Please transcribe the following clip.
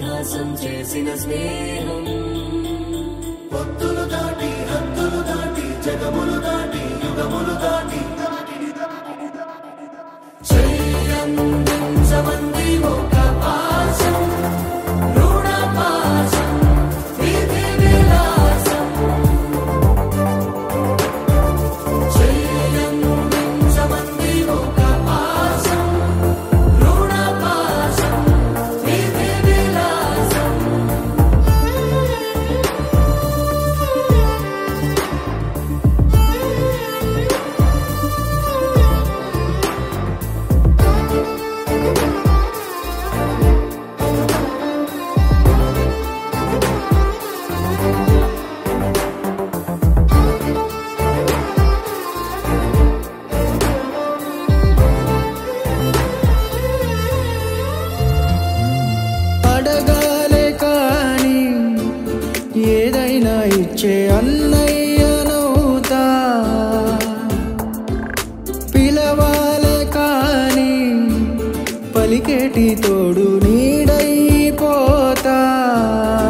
సాహసం చేసిన స్నేహం పొత్తులు దాటి హద్దులు దాటి జగములు దాటి యుగములు దాటి చెయ్యందించమంది ఒక పాశం రుణ పాశం విధి విలాసం చెయ్యందించమంది ఒక పాశం రుణ పాశం విధి విలాసం అడగాలే కాని ఏదైనా ఇచ్చే అన్నయ్యనవుతా పిలవాలే కాని పలికేటి తోడు నీడైపోతా